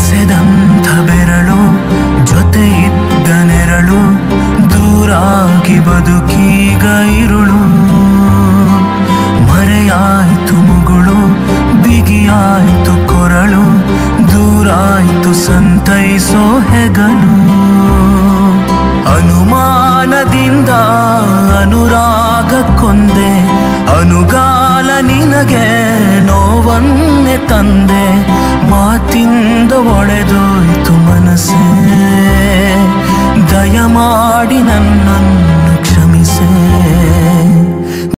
ಬೆಸೆದಂಥ ಬೆರಳು ಜೊತೆ ಇದ್ದ ನೆರಳು ದೂರಾಗಿ ಬದುಕೀಗ ಇರುಳು ಮರೆಯಾಯ್ತು ಮುಗುಳು ಬಿಗಿಯಾಯ್ತು ಕೊರಳು ದೂರಾಯ್ತು ಸಂತೈಸೋ ಹೆಗಲು ಅನುಮಾನದಿಂದ ಅನುರಾಗ ಕೊಂದೆ ಅನುಗಾಲ ನಿನಗೆ ನೋವನ್ನೆ ತಂದೆ